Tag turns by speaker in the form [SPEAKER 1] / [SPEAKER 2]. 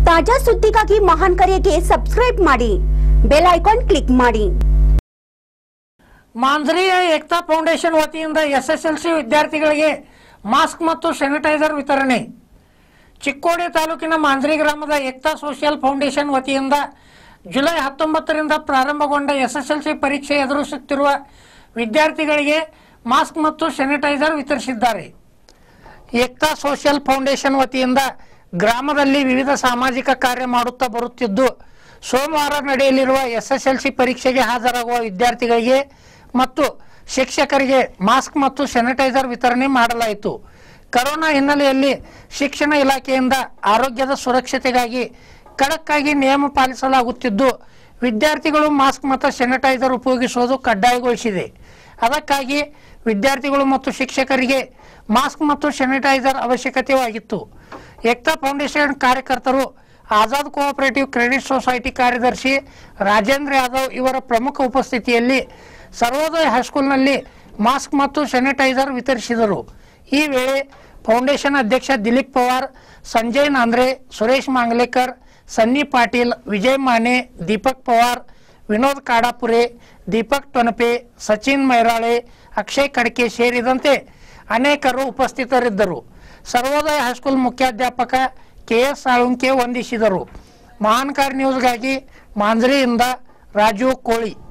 [SPEAKER 1] ತಾಜಾ ಸುದ್ದಿಗಾಗಿ ಮಹಾನ್ ಕರೆಗೆ ಸಬ್ಸ್ಕ್ರೈಬ್ ಮಾಡಿ ಬೆಲ್ ಐಕಾನ್ ಕ್ಲಿಕ್ ಮಾಡಿ
[SPEAKER 2] ಮಾಂಜ್ರಿಯ ಏಕ್ತಾ ಫೌಂಡೇಶನ್ ವತಿಯಿಂದ ಎಸ್ಎಸ್ಎಲ್ಸಿ ವಿದ್ಯಾರ್ಥಿಗಳಿಗೆ ಮಾಸ್ಕ್ ಮತ್ತು ಸ್ಯಾನಿಟೈಸರ್ ವಿತರಣೆ ಚಿಕ್ಕೋಡಿ ತಾಲೂಕಿನ ಮಾಂಜ್ರಿ ಗ್ರಾಮದ ಏಕ್ತಾ ಸೋಷಿಯಲ್ ಫೌಂಡೇಶನ್ ವತಿಯಿಂದ ಜುಲೈ ಹತ್ತೊಂಬತ್ತರಿಂದ ಪ್ರಾರಂಭಗೊಂಡ ಎಸ್ಎಸ್ಎಲ್ಸಿ ಪರೀಕ್ಷೆ ಎದುರಿಸುತ್ತಿರುವ ವಿದ್ಯಾರ್ಥಿಗಳಿಗೆ ಮಾಸ್ಕ್ ಮತ್ತು ಸ್ಯಾನಿಟೈಸರ್ ವಿತರಿಸಿದ್ದಾರೆ ಏಕ್ತಾ ಸೋಷಿಯಲ್ ಫೌಂಡೇಶನ್ ವತಿಯಿಂದ ಗ್ರಾಮದಲ್ಲಿ ವಿವಿಧ ಸಾಮಾಜಿಕ ಕಾರ್ಯ ಮಾಡುತ್ತಾ ಬರುತ್ತಿದ್ದು ಸೋಮವಾರ ನಡೆಯಲಿರುವ ಎಸ್ಎಸ್ಎಲ್ಸಿ ಪರೀಕ್ಷೆಗೆ ಹಾಜರಾಗುವ ವಿದ್ಯಾರ್ಥಿಗಳಿಗೆ ಮತ್ತು ಶಿಕ್ಷಕರಿಗೆ ಮಾಸ್ಕ್ ಮತ್ತು ಸ್ಯಾನಿಟೈಸರ್ ವಿತರಣೆ ಮಾಡಲಾಯಿತು ಕರೋನಾ ಹಿನ್ನೆಲೆಯಲ್ಲಿ ಶಿಕ್ಷಣ ಇಲಾಖೆಯಿಂದ ಆರೋಗ್ಯದ ಸುರಕ್ಷತೆಗಾಗಿ ಖಡಕ್ಕಾಗಿ ನಿಯಮ ಪಾಲಿಸಲಾಗುತ್ತಿದ್ದು ವಿದ್ಯಾರ್ಥಿಗಳು ಮಾಸ್ಕ್ ಮತ್ತು ಸ್ಯಾನಿಟೈಸರ್ ಉಪಯೋಗಿಸುವುದು ಕಡ್ಡಾಯಗೊಳಿಸಿದೆ ಅದಕ್ಕಾಗಿ ವಿದ್ಯಾರ್ಥಿಗಳು ಮತ್ತು ಶಿಕ್ಷಕರಿಗೆ ಮಾಸ್ಕ್ ಮತ್ತು ಸ್ಯಾನಿಟೈಸರ್ ಅವಶ್ಯಕತೆಯಾಗಿತ್ತು ಏಕ್ತಾ ಫೌಂಡೇಶನ್ ಕಾರ್ಯಕರ್ತರು ಆಜಾದ್ ಕೋಆಪರೇಟಿವ್ ಕ್ರೆಡಿಟ್ ಸೊಸೈಟಿ ಕಾರ್ಯದರ್ಶಿ ರಾಜೇಂದ್ರ ಯಾದವ್ ಇವರ ಪ್ರಮುಖ ಉಪಸ್ಥಿತಿಯಲ್ಲಿ ಸರ್ವೋದಯ ಹೈಸ್ಕೂಲ್ನಲ್ಲಿ ಮಾಸ್ಕ್ ಮತ್ತು ಸ್ಯಾನಿಟೈಸರ್ ವಿತರಿಸಿದರು ಈ ವೇಳೆ ಫೌಂಡೇಶನ್ ಅಧ್ಯಕ್ಷ ದಿಲೀಪ್ ಪವಾರ್ ಸಂಜಯ್ ನಾಂದ್ರೆ ಸುರೇಶ್ ಮಾಂಗ್ಲೇಕರ್ ಸನ್ನಿ ಪಾಟೀಲ್ ವಿಜಯ್ ಮಾನೆ ದೀಪಕ್ ಪವಾರ್ ವಿನೋದ್ ಕಾಡಾಪುರೆ ದೀಪಕ್ ಟೊನಪೆ ಸಚಿನ್ ಮೈರಾಳೆ ಅಕ್ಷಯ್ ಕಡ್ಕೆ ಸೇರಿದಂತೆ ಅನೇಕರು ಉಪಸ್ಥಿತರಿದ್ದರು ಸರ್ವೋದಯ ಹೈಸ್ಕೂಲ್ ಮುಖ್ಯಾಧ್ಯಾಪಕ ಕೆ ಎಸ್ ಸಾಳುಂಕೆ ವಂದಿಸಿದರು ಮಹಾನ್ಕಾರ್ ನ್ಯೂಸ್ಗಾಗಿ ಮಾಂಜ್ರಿಯಿಂದ ರಾಜು ಕೋಳಿ